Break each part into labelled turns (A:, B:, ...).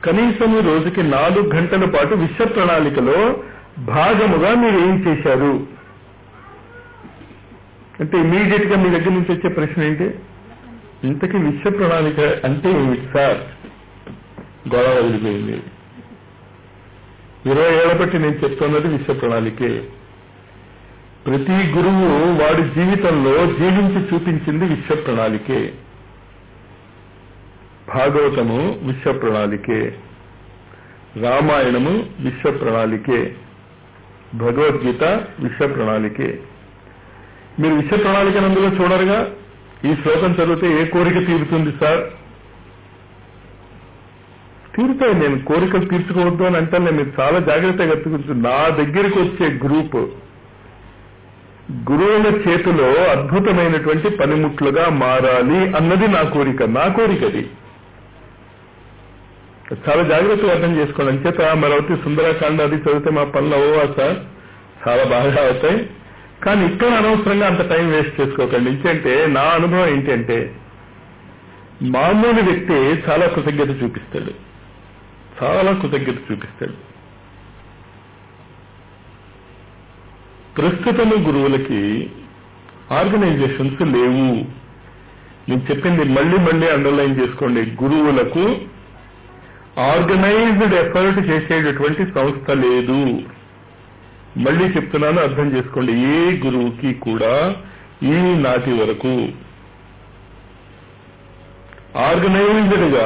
A: కనీసం రోజుకి నాలుగు గంటల పాటు విశ్వ ప్రణాళికలో భాగముగా మీరు ఏం చేశారు అంటే ఇమీడియట్ గా మీ దగ్గర నుంచి వచ్చే ప్రశ్న ఏంటి ఇంతకీ విశ్వ ప్రణాళిక అంటే ఏమిటి సార్ గొడవ వదిలిపోయింది ఇరవై ఏళ్ల బట్టి నేను చెప్తున్నది విశ్వ ప్రణాళికే ప్రతి గురువు వాడి జీవితంలో జీవించి చూపించింది విశ్వ ప్రణాళికే భాగవతము విశ్వ ప్రణాళికే రామాయణము విశ్వ ప్రణాళికే భగవద్గీత విశ్వ ప్రణాళికే మీరు విశ్వ ప్రణాళికను అందులో చూడరుగా ఈ శ్లోకం చదివితే ఏ కోరిక తీరుతుంది సార్ తీరుతాయి నేను కోరికలు తీర్చుకోవద్దు అని అంటే మీరు చాలా జాగ్రత్తగా ఎత్తుకుంటు నా దగ్గరికి వచ్చే గ్రూప్ గురువుల చేతిలో అద్భుతమైనటువంటి పనిముట్లుగా మారాలి అన్నది నా కోరిక నా కోరిక అది చాలా జాగ్రత్తగా అర్థం చేసుకోండి అంచేత మరొకటి సుందరకాండ అది చదివితే మా పనులు అవ్వవా సార్ చాలా బాగా అవుతాయి కానీ ఇక్కడ అనవసరంగా అంత టైం వేస్ట్ చేసుకోకండి ఎందుకంటే నా అనుభవం ఏంటంటే మామూలు వ్యక్తి చాలా కృతజ్ఞత చూపిస్తాడు చాలా కృతజ్ఞత చూపిస్తాడు ప్రస్తుతము గురువులకి ఆర్గనైజేషన్స్ లేవు నేను చెప్పింది మళ్ళీ మళ్ళీ అండర్లైన్ చేసుకోండి గురువులకు ఆర్గనైజ్డ్ ఎఫర్ట్ చేసేటటువంటి సంస్థ లేదు మళ్ళీ చెప్తున్నాను అర్థం చేసుకోండి ఏ గురువుకి కూడా ఈ నాటి వరకు ఆర్గనైజ్డ్ గా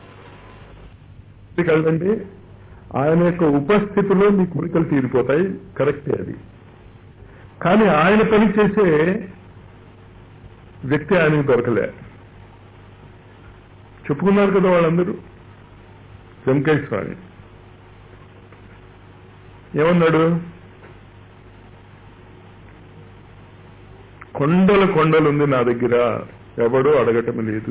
A: కదండి ఆయన యొక్క ఉపస్థితిలో మీ కోరికలు తీరిపోతాయి కరెక్టే అది కానీ ఆయన పని చేసే వ్యక్తి ఆయనకు దొరకలే చెప్పుకున్నారు కదా వాళ్ళందరూ వెంకటేశ్వరాన్ని ఏమన్నాడు కొండల కొండలు ఉంది నా దగ్గర ఎవడో అడగటం లేదు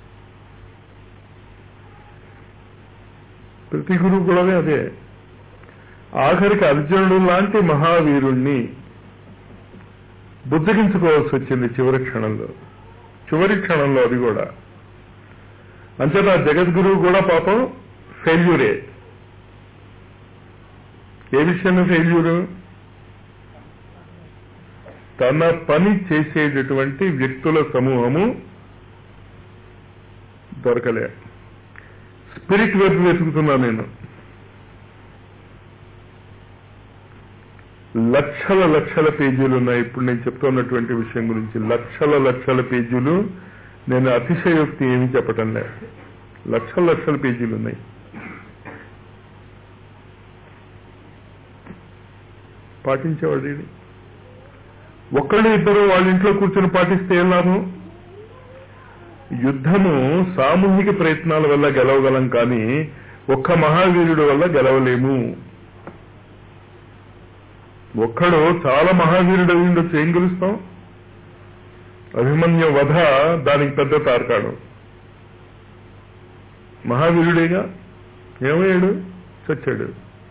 A: ప్రతి గురువు కూడా అదే ఆఖరికి అర్జునుడు లాంటి మహావీరుణ్ణి బుద్ధగించుకోవాల్సి వచ్చింది చివరి క్షణంలో చివరి క్షణంలో అది కూడా అంచేత జగద్గురువు కూడా పాపం ఫెయిల్యూరే ఏ విషయంలో ఫెయిల్యూరు తన పని చేసేటటువంటి వ్యక్తుల సమూహము దొరకలే స్పిరిట్ వైపు వెతుకుతున్నా నేను లక్షల లక్షల పేజీలు ఉన్నాయి ఇప్పుడు నేను చెప్తున్నటువంటి విషయం గురించి లక్షల లక్షల పేజీలు నేను అతిశయోక్తి ఏమీ చెప్పటం లే లక్షల లక్షల పేజీలు ఉన్నాయి పాటించేవాడు ఇది ఒక్కళ్ళు ఇద్దరు వాళ్ళ ఇంట్లో కూర్చొని పాటిస్తే ఏం లాభం యుద్ధము సామూహిక ప్రయత్నాల వల్ల గెలవగలం కానీ ఒక్క మహావీరుడు వల్ల గెలవలేము ఒక్కడు చాలా మహావీరుడు అయి ఉండొచ్చు ఏం గెలుస్తాం అభిమన్య వధ దానికి పెద్ద తార్కాడు మహావీరుడేగా ఏమయ్యాడు చచ్చాడు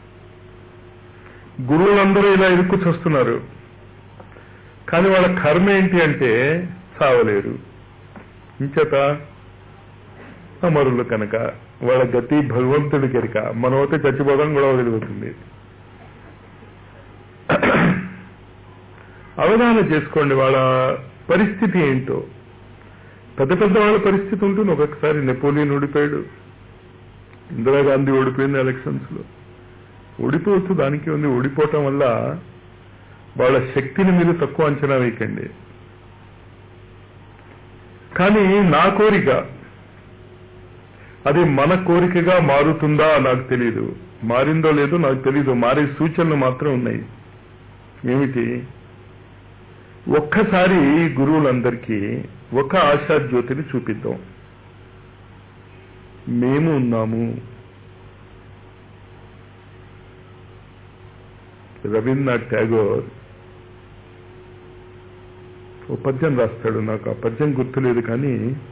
A: గురువులందరూ ఇలా ఇరుక్కు చస్తున్నారు కానీ వాళ్ళ కర్మ ఏంటి అంటే చావలేరు ఇంచేత అమరులు కనుక వాళ్ళ గతి భగవంతుడి కెరిక మనమైతే చచ్చిపోవడం కూడా వదిలిపోతుంది అవగాహన చేసుకోండి వాళ్ళ పరిస్థితి ఏంటో పెద్ద పెద్ద వాళ్ళ పరిస్థితి ఉంటుంది ఒక్కొక్కసారి నెపోలియన్ ఓడిపోయాడు ఇందిరాగాంధీ ఓడిపోయింది ఎలక్షన్స్ లో ఓడిపోవచ్చు దానికి ఉంది ఓడిపోవటం వల్ల వాళ్ళ శక్తిని మీరు తక్కువ అంచనా వేయకండి కానీ నా కోరిక అది మన కోరికగా మారుతుందా నాకు తెలియదు మారిందో లేదో నాకు తెలియదు మారే సూచనలు మాత్రం ఉన్నాయి ఏమిటి ఒక్కసారి గురువులందరికీ ఒక ఆశా జ్యోతిని చూపిద్దాం మేము ఉన్నాము రవీంద్రనాథ్ ట్యాగోర్ ఓ పద్యం రాస్తాడు నాకు ఆ పద్యం గుర్తులేదు కానీ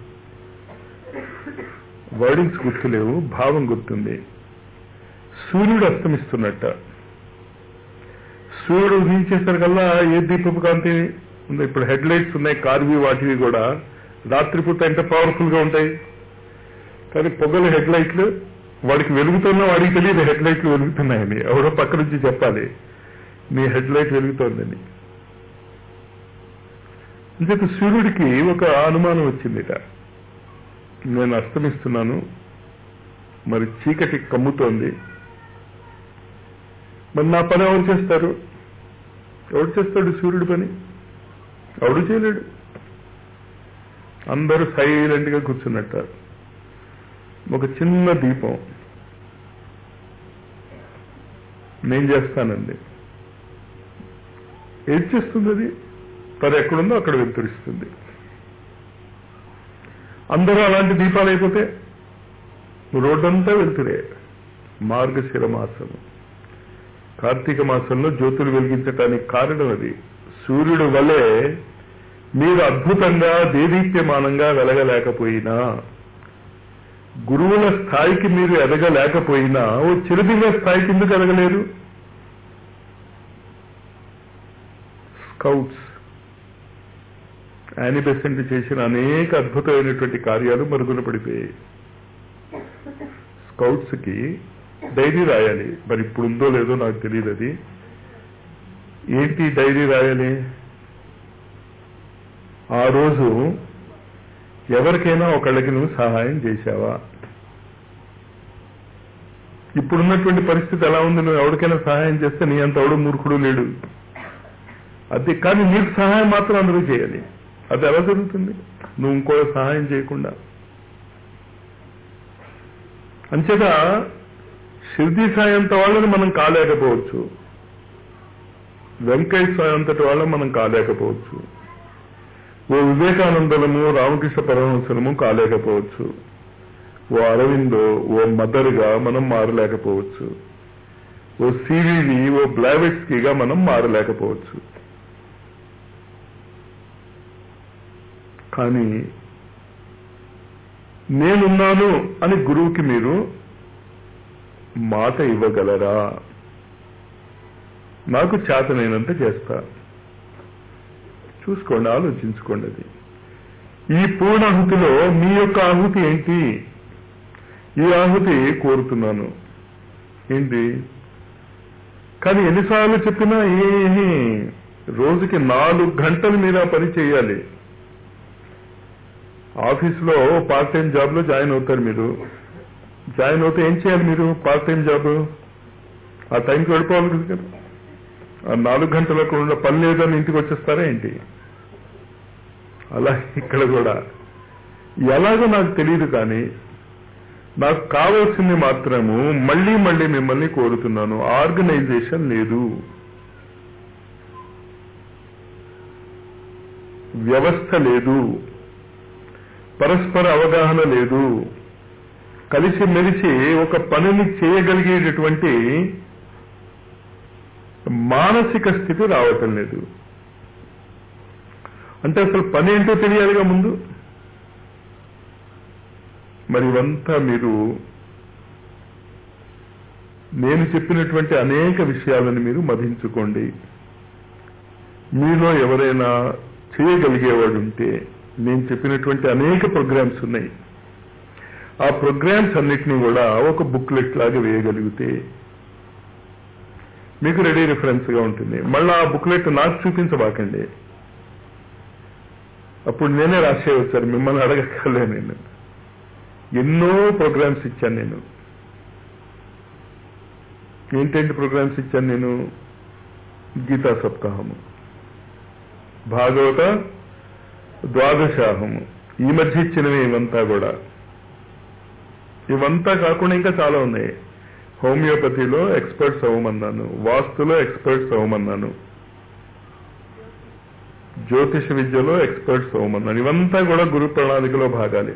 A: వర్డింగ్స్ గుర్తులేవు భావం గుర్తుంది సూర్యుడు అస్తమిస్తున్నట్ట సూర్యుడు ఉదయించేసరికల్లా ఏ దీపపు కాంతి ఉంది ఇప్పుడు హెడ్ లైట్స్ ఉన్నాయి కార్వి వాటివి కూడా రాత్రిపూట ఎంత పవర్ఫుల్ గా ఉంటాయి కానీ పొగలు హెడ్ లైట్లు వాడికి వెలుగుతున్నా వాడికి తెలియదు హెడ్ లైట్లు వెలుగుతున్నాయని ఎవడో పక్క నుంచి చెప్పాలి నీ హెడ్ లైట్ వెలుగుతోందని ఇంకొక సూర్యుడికి ఒక అనుమానం వచ్చిందిట నేను అస్తమిస్తున్నాను మరి చీకటి కమ్ముతోంది మరి నా పని ఎవరు చేస్తారు ఎవడు చేస్తాడు సూర్యుడి పని ఎవడు చేయలేడు అందరూ సైలెంట్ గా కూర్చున్నట్ట ఒక చిన్న దీపం నేను చేస్తానండి ఏం చేస్తుంది అది తను ఎక్కడుందో అక్కడ వెలుతురిస్తుంది అందరూ అలాంటి దీపాలు అయిపోతే రోడ్డంతా వెళ్తురే మార్గశిర మాసము కార్తీక మాసంలో జ్యోతులు వెలిగించటానికి కారణం అది సూర్యుడు వలె మీరు అద్భుతంగా దేదీప్యమానంగా వెలగలేకపోయినా గురువుల స్థాయికి మీరు ఎదగలేకపోయినా ఓ చిరుదివ్య స్థాయికి ఎందుకు ఎదగలేరు స్కౌట్స్ యానిబెసెంట్ చేసిన అనేక అద్భుతమైనటువంటి కార్యాలు మరుగున పడిపోయాయి స్కౌట్స్ కి డైరీ రాయాలి మరి ఇప్పుడు ఉందో లేదో నాకు తెలియదు అది ఏంటి డైరీ రాయాలి ఆ రోజు ఎవరికైనా ఒకళ్ళకి నువ్వు సహాయం చేశావా ఇప్పుడున్నటువంటి పరిస్థితి ఎలా ఉంది నువ్వు ఎవరికైనా సహాయం చేస్తే నీ అంత ఎవడు మూర్ఖుడు లేడు అది కానీ నీకు సహాయం మాత్రం అందరూ చేయాలి అది ఎలా జరుగుతుంది నువ్వు ఇంకో సహాయం చేయకుండా అంచేత షిర్దీ సాయంత వాళ్ళని మనం కాలేకపోవచ్చు వెంకయ్య సాయంతటి వాళ్ళని మనం కాలేకపోవచ్చు ఓ వివేకానందలము రామకృష్ణ పరమహంసలము కాలేకపోవచ్చు ఓ అరవిందో ఓ మదర్గా మనం మారలేకపోవచ్చు ఓ సివివి ఓ బ్లావెట్స్కీగా మనం మారలేకపోవచ్చు కానీ నేనున్నాను అని గురువుకి మీరు మాట ఇవ్వగలరా నాకు చేతనైనంత చేస్తా చూసుకోండి ఆలోచించుకోండి అది ఈ పూర్ణాహుతిలో మీ యొక్క ఆహుతి ఏంటి ఈ ఆహుతి కోరుతున్నాను ఏంటి కానీ ఎన్నిసార్లు చెప్పినా ఏమీ రోజుకి నాలుగు గంటలు మీరు ఆ పని చేయాలి ఆఫీస్లో పార్ట్ టైం జాబ్ లో జాయిన్ అవుతారు మీరు జాయిన్ అవుతే ఏం చేయాలి మీరు పార్ట్ టైం జాబ్ ఆ టైంకి వెళ్ళిపోవాలి కదా ఆ నాలుగు గంటలకు ఉన్న పని లేదని ఇంటికి వచ్చేస్తారా ఏంటి అలా ఇక్కడ కూడా ఎలాగో నాకు తెలియదు కానీ నాకు కావాల్సింది మాత్రము మళ్ళీ మళ్ళీ మిమ్మల్ని కోరుతున్నాను ఆర్గనైజేషన్ లేదు వ్యవస్థ లేదు పరస్పర అవగాహన లేదు కలిసి మెలిసి ఒక పనిని చేయగలిగేటటువంటి మానసిక స్థితి రావటం లేదు అంటే అసలు పని ఏంటో తెలియాలిగా ముందు మరి ఇవంతా మీరు నేను చెప్పినటువంటి అనేక విషయాలను మీరు మదించుకోండి మీలో ఎవరైనా చేయగలిగేవాడు ఉంటే నేను చెప్పినటువంటి అనేక ప్రోగ్రామ్స్ ఉన్నాయి ఆ ప్రోగ్రామ్స్ అన్నిటినీ కూడా ఒక బుక్లెట్ లాగా వేయగలిగితే మీకు రెడీ రిఫరెన్స్ గా ఉంటుంది మళ్ళీ ఆ బుక్లెట్ నాకు చూపించబాకండి అప్పుడు నేనే రాసేయవచ్చారు మిమ్మల్ని అడగక్కర్లే నేను ఎన్నో ప్రోగ్రామ్స్ ఇచ్చాను నేను ఏంటంటే ప్రోగ్రామ్స్ ఇచ్చాను నేను గీతా సప్తాహము భాగవత ద్వాదశాహము ఈ మధ్య ఇచ్చినవి ఇవంతా కూడా ఇవంతా కాకుండా ఇంకా చాలా ఉన్నాయి హోమియోపతిలో ఎక్స్పర్ట్స్ అవ్వమన్నాను వాస్తులో ఎక్స్పర్ట్స్ అవ్వమన్నాను జ్యోతిష విద్యలో ఎక్స్పర్ట్స్ అవ్వమన్నాను ఇవంతా కూడా గురు ప్రణాళికలో భాగాలే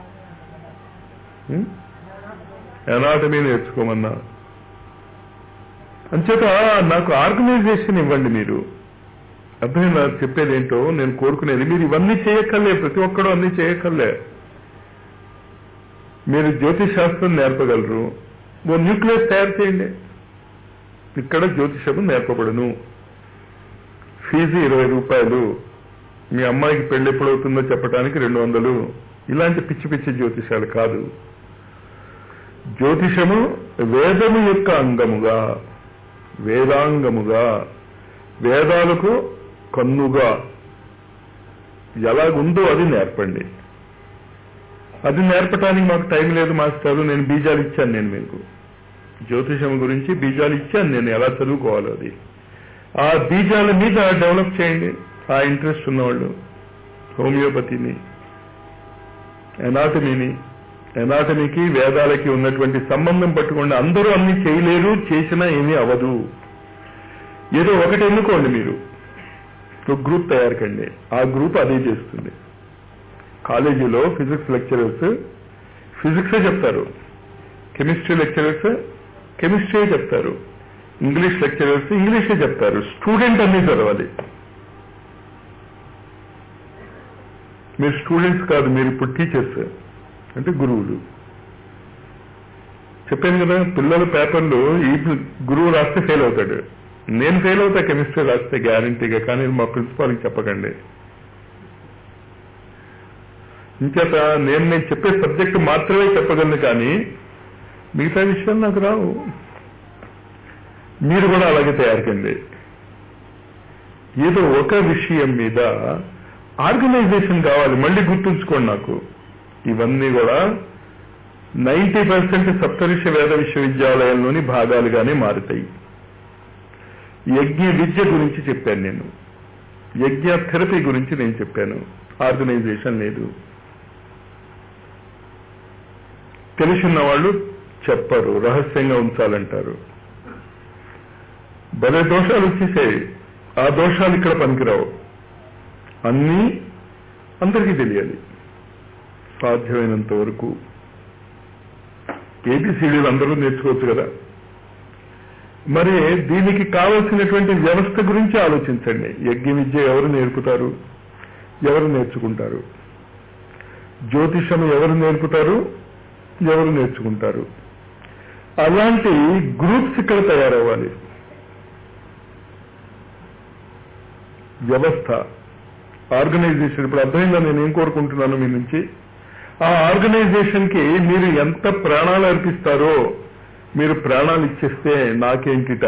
A: ఎనాటమీ నేర్చుకోమన్నా అంచేత నాకు ఆర్గనైజేషన్ ఇవ్వండి మీరు అర్థమైందా చెప్పేది ఏంటో నేను కోరుకునేది మీరు ఇవన్నీ చేయక్కర్లే ప్రతి ఒక్కడూ అన్ని చేయక్కర్లే మీరు జ్యోతిష్ శాస్త్రం నేర్పగలరు ఓ న్యూక్లియస్ తయారు చేయండి ఇక్కడ జ్యోతిషము నేర్పబడును ఫీజు ఇరవై రూపాయలు మీ అమ్మాయికి పెళ్లి ఎప్పుడవుతుందో చెప్పడానికి రెండు వందలు ఇలాంటి పిచ్చి పిచ్చి జ్యోతిషాలు కాదు జ్యోతిషము వేదము యొక్క అంగముగా వేదాంగముగా వేదాలకు కన్నుగా ఎలాగుందో అది నేర్పండి అది నేర్పడానికి మాకు టైం లేదు మాస్టారు నేను బీజాలు ఇచ్చాను నేను మీకు జ్యోతిషం గురించి బీజాలు ఇచ్చాను నేను ఎలా చదువుకోవాలో అది ఆ బీజాల మీద డెవలప్ చేయండి ఆ ఇంట్రెస్ట్ ఉన్నవాళ్ళు హోమియోపతిని ఎనాటమీని ఎనాటమీకి వేదాలకి ఉన్నటువంటి సంబంధం పట్టుకోండి అందరూ అన్ని చేయలేరు చేసినా ఏమీ అవదు ఏదో ఒకటి ఎన్నుకోండి మీరు ఒక గ్రూప్ తయారు కండి ఆ గ్రూప్ అదే చేస్తుంది కాలేజీలో ఫిజిక్స్ లెక్చరర్స్ ఫిజిక్సే చెప్తారు కెమిస్ట్రీ లెక్చరర్స్ కెమిస్ట్రీ చెప్తారు ఇంగ్లీష్ లెక్చరర్స్ ఇంగ్లీషే చెప్తారు స్టూడెంట్ అన్ని చదవాలి మీరు స్టూడెంట్స్ కాదు మీరు ఇప్పుడు టీచర్స్ అంటే గురువులు చెప్పాను కదా పిల్లల పేపర్లు ఈ గురువు రాస్తే ఫెయిల్ అవుతాడు నేను ఫెయిల్ అవుతా కెమిస్ట్రీ రాస్తే గ్యారంటీగా కానీ మా ప్రిన్సిపాల్కి చెప్పకండి ఇంచేత నేను నేను చెప్పే సబ్జెక్ట్ మాత్రమే చెప్పగలను కానీ మిగతా విషయాలు నాకు రావు మీరు కూడా అలాగే తయారు కండి ఏదో ఒక విషయం మీద ఆర్గనైజేషన్ కావాలి మళ్ళీ గుర్తుంచుకోండి నాకు ఇవన్నీ కూడా నైంటీ పర్సెంట్ సప్తఋషి వేద విశ్వవిద్యాలయంలోని భాగాలుగానే మారుతాయి యజ్ఞ విద్య గురించి చెప్పాను నేను యజ్ఞ థెరపీ గురించి నేను చెప్పాను ఆర్గనైజేషన్ లేదు తెలిసిన వాళ్ళు చెప్పరు రహస్యంగా ఉంచాలంటారు భలే దోషాలు వచ్చేసాయి ఆ దోషాలు ఇక్కడ పనికిరావు అన్నీ అందరికీ తెలియాలి సాధ్యమైనంత వరకు ఏబిసిడీలు అందరూ నేర్చుకోవచ్చు కదా మరి దీనికి కావలసినటువంటి వ్యవస్థ గురించి ఆలోచించండి యజ్ఞ విద్య ఎవరు నేర్పుతారు ఎవరు నేర్చుకుంటారు జ్యోతిషం ఎవరు నేర్పుతారు ఎవరు నేర్చుకుంటారు అలాంటి గ్రూప్స్ ఇక్కడ తయారవ్వాలి వ్యవస్థ ఆర్గనైజేషన్ ఇప్పుడు అర్థమైందా నేను ఏం కోరుకుంటున్నాను మీ నుంచి ఆ ఆర్గనైజేషన్ కి మీరు ఎంత ప్రాణాలు అర్పిస్తారో మీరు ప్రాణాలు ఇచ్చేస్తే నాకేంటిట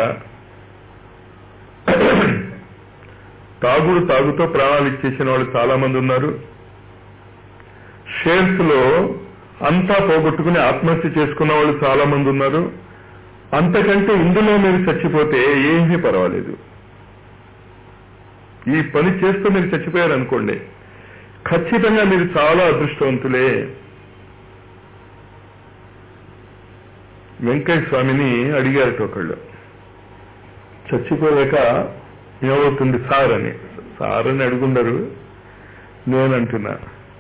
A: తాగుడు తాగుతో ప్రాణాలు ఇచ్చేసిన వాళ్ళు చాలా మంది ఉన్నారు షేర్స్ లో అంతా పోగొట్టుకుని ఆత్మహత్య చేసుకున్న వాళ్ళు చాలా మంది ఉన్నారు అంతకంటే ఇందులో మీరు చచ్చిపోతే ఏమీ పర్వాలేదు ఈ పని చేస్తూ మీరు చచ్చిపోయారు అనుకోండి ఖచ్చితంగా మీరు చాలా అదృష్టవంతులే వెంకయ్య స్వామిని అడిగారట ఒకళ్ళు చచ్చిపోయాక ఏమవుతుంది సార్ అని సార్ అని అడుగుండరు నేనంటున్నా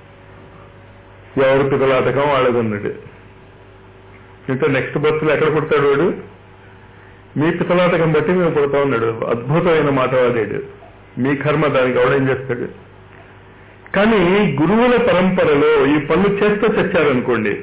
A: ఎవరు పిదలాటకం వాళ్ళదన్నాడు ఇంకా నెక్స్ట్ బస్సులో ఎక్కడ పుడతాడు వాడు మీ పితలాటకం బట్టి మేము పుడతా ఉన్నాడు అద్భుతమైన మాట వాడాడు మీ కర్మ దానికి ఎవడేం చేస్తాడు కానీ గురువుల పరంపరలో ఈ పనులు చేస్తూ చచ్చారనుకోండి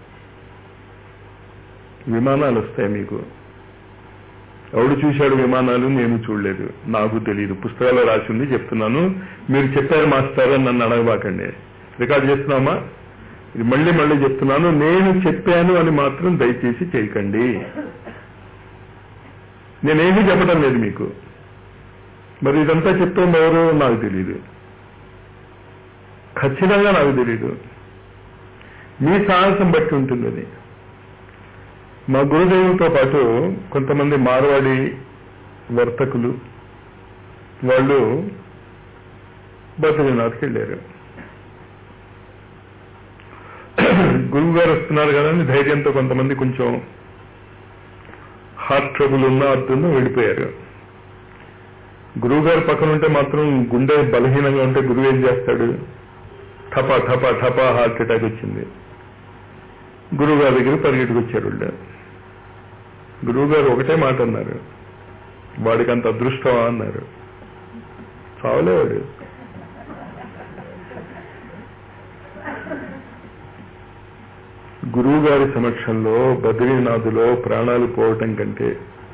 A: విమానాలు వస్తాయి మీకు ఎవడు చూశాడు విమానాలు నేను చూడలేదు నాకు తెలియదు పుస్తకాల్లో రాసింది చెప్తున్నాను మీరు చెప్పారు మాస్టర్ అని నన్ను అడగబాకండి రికార్డ్ చేస్తున్నామా ఇది మళ్ళీ మళ్ళీ చెప్తున్నాను నేను చెప్పాను అని మాత్రం దయచేసి చేయకండి నేనేమీ చెప్పడం లేదు మీకు మరి ఇదంతా చెప్తుంది ఎవరు నాకు తెలియదు ఖచ్చితంగా నాకు తెలియదు మీ సాహసం బట్టి ఉంటుంది అది మా గురుదేవులతో పాటు కొంతమంది మార్వాడి వర్తకులు వాళ్ళు బద్రీనాథ్కి వెళ్ళారు గురువు గారు వస్తున్నారు కదా అని ధైర్యంతో కొంతమంది కొంచెం హార్ట్ ట్రబుల్ ఉన్న అర్థంలో వెళ్ళిపోయారు గురువు గారు పక్కన ఉంటే మాత్రం గుండె బలహీనంగా ఉంటే గురువు ఏం చేస్తాడు ఠపా ఠపా ఠపా హార్ట్ అటాక్ వచ్చింది గురువు గారి దగ్గర పరిగెట్టుకొచ్చారు వాళ్ళు గురువు గారు ఒకటే మాట అన్నారు వాడికి అంత అదృష్టమా అన్నారు చావలేవాడు గురువు గారి సమక్షంలో బద్రీనాథులో ప్రాణాలు పోవటం కంటే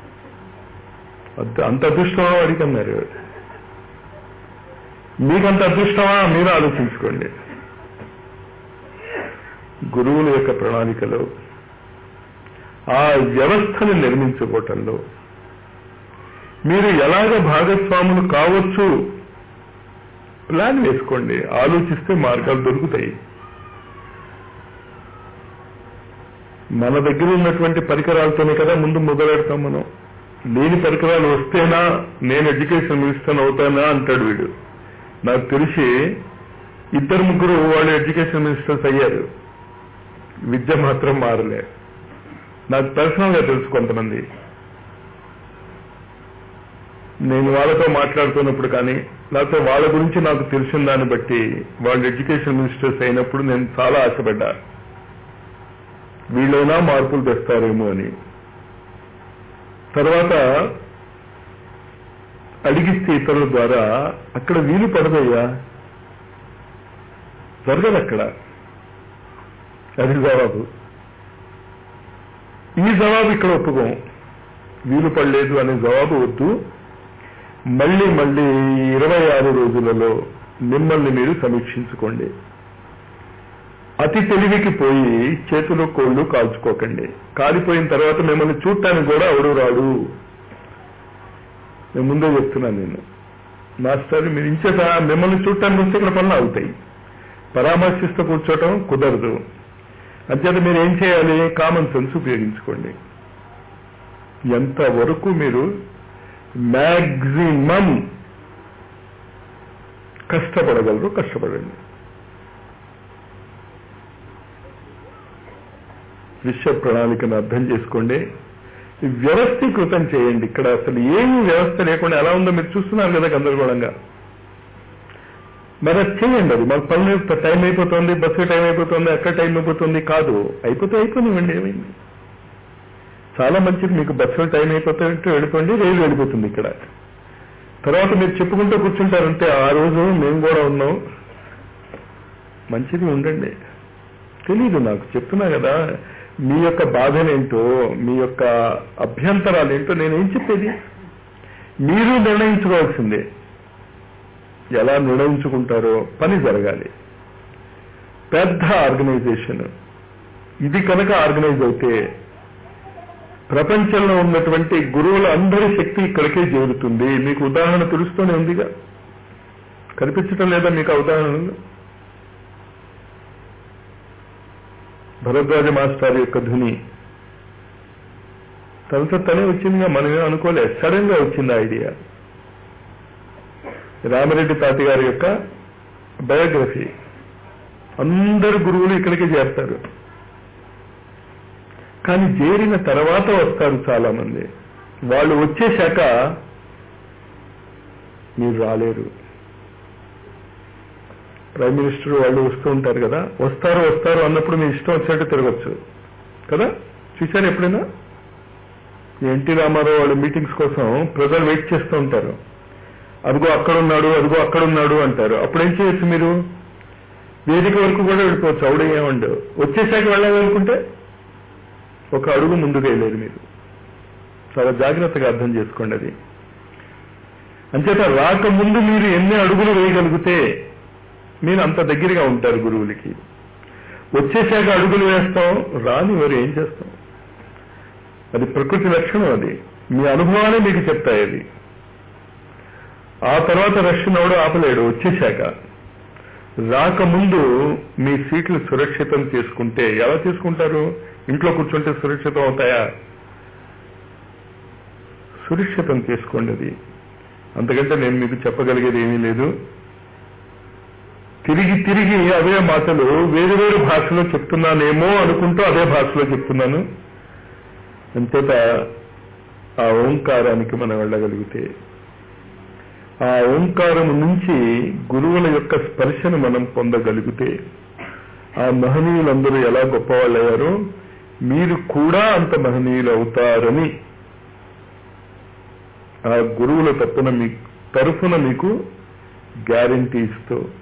A: అంత- అంత అదృష్టమా వాడికి అన్నారు మీకంత అదృష్టమా మీరు ఆలోచించుకోండి గురువుల యొక్క ప్రణాళికలో ఆ వ్యవస్థను నిర్మించుకోవటంలో మీరు ఎలాగ భాగస్వాములు కావచ్చు ప్లాన్ వేసుకోండి ఆలోచిస్తే మార్గాలు దొరుకుతాయి మన దగ్గర ఉన్నటువంటి పరికరాలతోనే కదా ముందు మొదలెడతాం మనం లేని పరికరాలు వస్తేనా నేను ఎడ్యుకేషన్ మినిస్టర్ అవుతానా అంటాడు వీడు నాకు తెలిసి ఇద్దరు ముగ్గురు వాళ్ళు ఎడ్యుకేషన్ మినిస్టర్స్ అయ్యారు విద్య మాత్రం మారలే నాకు పర్సనల్ గా తెలుసు కొంతమంది నేను వాళ్ళతో మాట్లాడుతున్నప్పుడు కానీ లేకపోతే వాళ్ళ గురించి నాకు తెలిసిన దాన్ని బట్టి వాళ్ళు ఎడ్యుకేషన్ మినిస్టర్స్ అయినప్పుడు నేను చాలా ఆశపడ్డా వీళ్ళైనా మార్పులు తెస్తారేమో అని తర్వాత అడిగిస్తే ఇతరుల ద్వారా అక్కడ వీలు పడదయ్యా జరగదు అక్కడ అది జవాబు ఈ జవాబు ఇక్కడ ఒప్పుకోం వీలు పడలేదు అనే జవాబు వద్దు మళ్ళీ మళ్ళీ ఇరవై ఆరు రోజులలో మిమ్మల్ని మీరు సమీక్షించుకోండి అతి తెలివికి పోయి చేతులు కోళ్లు కాల్చుకోకండి కాలిపోయిన తర్వాత మిమ్మల్ని చూడటానికి కూడా ఎవడు రాడు నేను ముందే చెప్తున్నాను నేను మాస్టర్ మీరు ఇంచేత మిమ్మల్ని చూడటానికి వస్తే ఇక్కడ పనులు అవుతాయి పరామర్శిస్తూ కూర్చోవటం కుదరదు అంచేత మీరు ఏం చేయాలి కామన్ సెన్స్ ఉపయోగించుకోండి ఎంతవరకు మీరు మ్యాక్సిమం కష్టపడగలరు కష్టపడండి విశ్వ ప్రణాళికను అర్థం చేసుకోండి వ్యవస్థీకృతం చేయండి ఇక్కడ అసలు ఏమి వ్యవస్థ లేకుండా ఎలా ఉందో మీరు చూస్తున్నారు కదా గందరగోళంగా మరి అది చేయండి అది మాకు పనులు టైం అయిపోతుంది బస్సు టైం అయిపోతుంది అక్కడ టైం అయిపోతుంది కాదు అయిపోతే అయిపోనివ్వండి ఏమైంది చాలా మంచిది మీకు బస్సులో టైం అయిపోతుంటే వెళ్ళిపోండి రైలు వెళ్ళిపోతుంది ఇక్కడ తర్వాత మీరు చెప్పుకుంటూ కూర్చుంటారంటే ఆ రోజు మేము కూడా ఉన్నాం మంచిది ఉండండి తెలీదు నాకు చెప్తున్నా కదా మీ యొక్క బాధలేంటో మీ యొక్క అభ్యంతరాలేంటో నేనేం చెప్పేది మీరు నిర్ణయించుకోవాల్సిందే ఎలా నిర్ణయించుకుంటారో పని జరగాలి పెద్ద ఆర్గనైజేషన్ ఇది కనుక ఆర్గనైజ్ అయితే ప్రపంచంలో ఉన్నటువంటి గురువుల అందరి శక్తి ఇక్కడికే చేరుతుంది మీకు ఉదాహరణ తెలుస్తూనే ఉందిగా కనిపించటం లేదా మీకు ఆ ఉదాహరణలు భరద్వాజ మాస్టర్ యొక్క ధుని తనతో తనే వచ్చిందిగా మనమే అనుకోలే సడన్ గా వచ్చింది ఐడియా రామరెడ్డి తాతి గారి యొక్క బయోగ్రఫీ అందరు గురువులు ఇక్కడికి చేస్తారు కానీ చేరిన తర్వాత వస్తారు చాలా మంది వాళ్ళు వచ్చేశాక మీరు రాలేరు ప్రైమ్ మినిస్టర్ వాళ్ళు వస్తూ ఉంటారు కదా వస్తారు వస్తారు అన్నప్పుడు మీ ఇష్టం వచ్చినట్టు తిరగచ్చు కదా చూశారు ఎప్పుడైనా ఎన్టీ రామారావు వాళ్ళ మీటింగ్స్ కోసం ప్రజలు వెయిట్ చేస్తూ ఉంటారు అదిగో అక్కడున్నాడు అదిగో అక్కడున్నాడు అంటారు అప్పుడు ఏం చేయొచ్చు మీరు వేదిక వరకు కూడా వెళ్ళిపోవచ్చు అవుడు ఏమండు వచ్చేసాక వెళ్ళాలనుకుంటే ఒక అడుగు ముందుకు వెళ్ళేది మీరు చాలా జాగ్రత్తగా అర్థం చేసుకోండి అది అంచేత రాకముందు మీరు ఎన్ని అడుగులు వేయగలిగితే మీరు అంత దగ్గరగా ఉంటారు గురువులకి వచ్చేసాక అడుగులు వేస్తాం రాని వారు ఏం చేస్తాం అది ప్రకృతి లక్షణం అది మీ అనుభవాలే మీకు చెప్తాయి అది ఆ తర్వాత రష్యన్ ఎవడో ఆపలేడు వచ్చేశాక రాకముందు మీ సీట్లు సురక్షితం చేసుకుంటే ఎలా చేసుకుంటారు ఇంట్లో కూర్చుంటే సురక్షితం అవుతాయా సురక్షితం చేసుకోండి అది అంతకంటే నేను మీకు చెప్పగలిగేది ఏమీ లేదు తిరిగి తిరిగి అవే మాటలు వేరు వేరు భాషలో చెప్తున్నానేమో అనుకుంటూ అదే భాషలో చెప్తున్నాను అంతేత ఆ ఓంకారానికి మనం వెళ్ళగలిగితే ఆ ఓంకారం నుంచి గురువుల యొక్క స్పర్శను మనం పొందగలిగితే ఆ మహనీయులందరూ ఎలా గొప్పవాళ్ళయ్యారో మీరు కూడా అంత మహనీయులు అవుతారని ఆ గురువుల తప్పున మీ తరఫున మీకు గ్యారంటీ ఇస్తూ